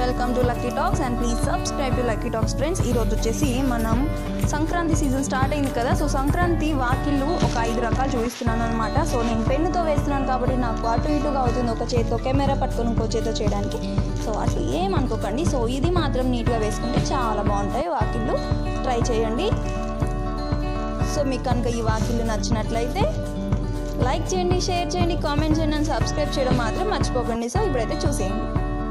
welcome to lucky talks and please subscribe to lucky talks friends ఈరోజు వచ్చేసి మనం Sankranti season start అయింది కదా సో సంక్రాంతి వాకిళ్ళు ఒక ఐదు రకాలు చూపిస్తున్నాను అనమాట సో నేను పెన్నుతో వేస్తున్నాను కాబట్టి నాకు అటు ఇటుగా అవుతుంది ఒక చేతితో కెమెరా పట్టుకొని ఇంకో చేతితో చేయడానికి సో అట్లా ఏమనుకోకండి సో ఇది మాత్రం నీట్గా వేసుకుంటే చాలా బాగుంటాయి వాకిళ్ళు ట్రై చేయండి సో మీకు కనుక ఈ వాకిళ్ళు నచ్చినట్లయితే లైక్ చేయండి షేర్ చేయండి కామెంట్ చేయండి అండ్ సబ్స్క్రైబ్ చేయడం మాత్రం మర్చిపోకండి సో ఇప్పుడైతే చూసేయండి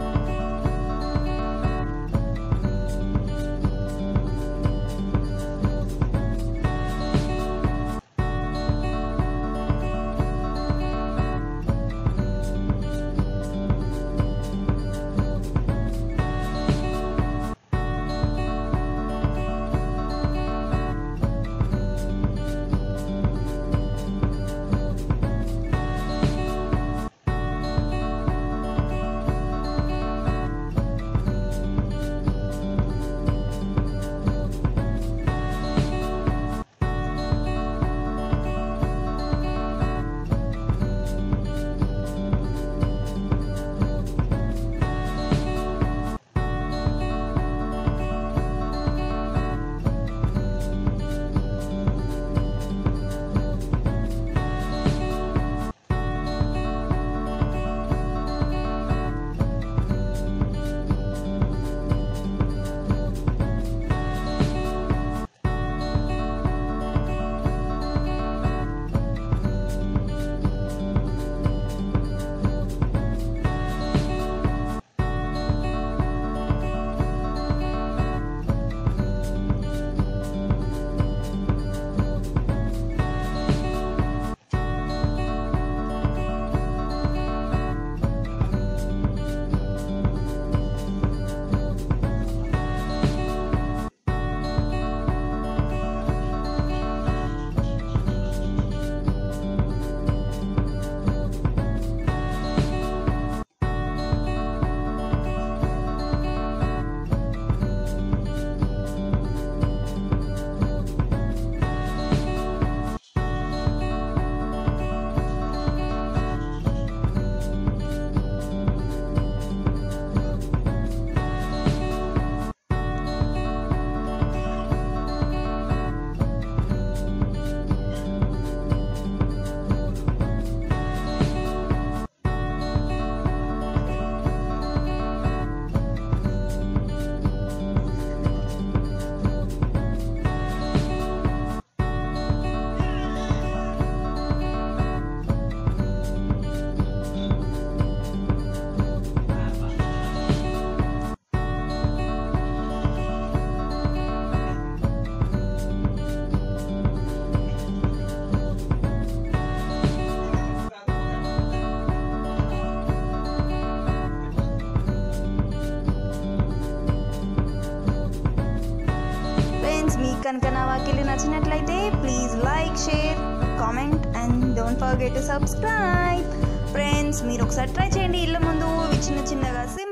ఫ్రెండ్స్ మీకు కనుక నా వాకిళ్ళు నచ్చినట్లయితే please like share comment and don't forget to subscribe friends మీరు ఒకసారి ట్రై చేయండి ఇళ్ళ ముందు ఇవి చిన్న చిన్నగా sim